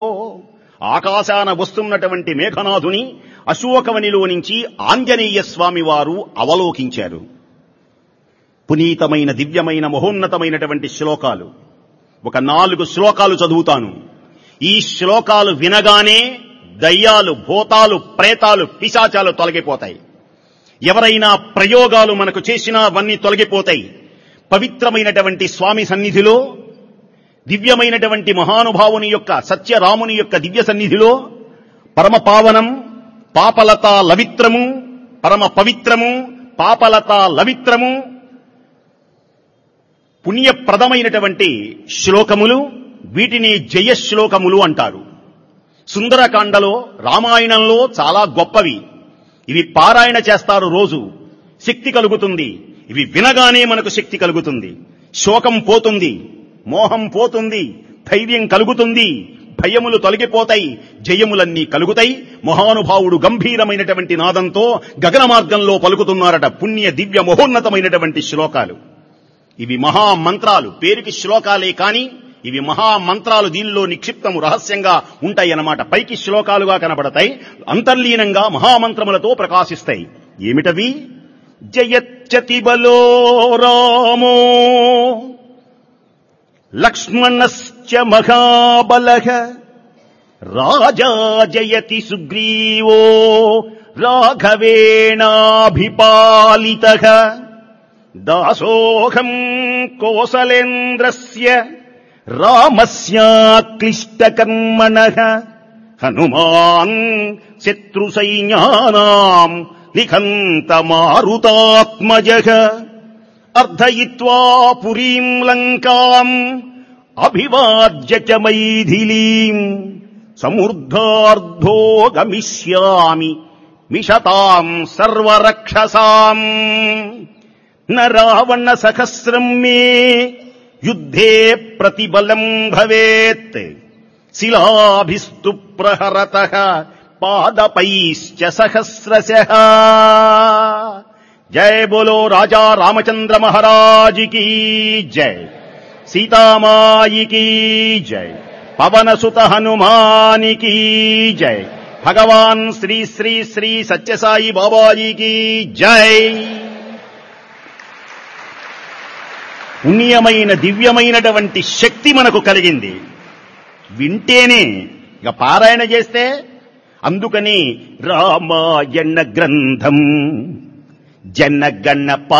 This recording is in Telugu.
ఆకాశాన వస్తున్నటువంటి మేఘనాథుని అశోకవనిలో నుంచి ఆంజనేయ స్వామి వారు అవలోకించారు పునీతమైన దివ్యమైన మహోన్నతమైనటువంటి శ్లోకాలు ఒక నాలుగు శ్లోకాలు చదువుతాను ఈ శ్లోకాలు వినగానే దయ్యాలు భూతాలు ప్రేతాలు పిశాచాలు తొలగిపోతాయి ఎవరైనా ప్రయోగాలు మనకు చేసినా అవన్నీ తొలగిపోతాయి పవిత్రమైనటువంటి స్వామి సన్నిధిలో దివ్యమైనటువంటి మహానుభావుని యొక్క సత్యరాముని యొక్క దివ్య సన్నిధిలో పరమ పావనం పాపలత లవిత్రము పరమ పవిత్రము పాపలత లవిత్రము పుణ్యప్రదమైనటువంటి శ్లోకములు వీటిని జయశ్లోకములు అంటారు సుందరకాండలో రామాయణంలో చాలా గొప్పవి ఇవి పారాయణ చేస్తారు రోజు శక్తి కలుగుతుంది ఇవి వినగానే మనకు శక్తి కలుగుతుంది శోకం పోతుంది మోహం పోతుంది ధైర్యం కలుగుతుంది భయములు తొలగిపోతాయి జయములన్నీ కలుగుతాయి మహానుభావుడు గంభీరమైనటువంటి నాదంతో గగన మార్గంలో పలుకుతున్నారట పుణ్య దివ్య మహోన్నతమైనటువంటి శ్లోకాలు ఇవి మహామంత్రాలు పేరుకి శ్లోకాలే కాని ఇవి మహామంత్రాలు దీనిలో నిక్షిప్తము రహస్యంగా ఉంటాయన్నమాట పైకి శ్లోకాలుగా కనబడతాయి అంతర్లీనంగా మహామంత్రములతో ప్రకాశిస్తాయి ఏమిటవి జయచ్చతి బలో రామో లక్ష్మణశ్చ మహాబలః రాజా జయతి సుగ్రీవో రాఘవేణాభిపాలితః దాసోహం కోసలేంద్రస్య రామస్యాక్లిష్టకర్మణః హనుమాన్ శత్రుసైన్యానాం నిఖంతమారుతాత్మజః అర్ధయిత్వా పురీం లంకాం అభివాజ్య చ మైథిలీం సమృద్ధార్థో గమిష్యామి మిషతాం సర్వరక్షసాం న రావణ సహస్రం మే యుద్ధే ప్రతిబలం భవేత్ శిలాభిస్తు ప్రహరత పాదపైశ్చ సహస్రశః జయ బోలో రాజా రామచంద్ర మహారాజ్ की జय సీతామాయి की జय పవన సుత హనుమాని की జय భగవాన్ శ్రీ శ్రీ శ్రీ సత్యసాయి బాబాజీ की జై పుణ్యమైన దివ్యమైనటువంటి శక్తి మనకు కలిగింది వింటేనే ఇక పారాయణ చేస్తే అందుకని రామాయణ గ్రంథం జనగణ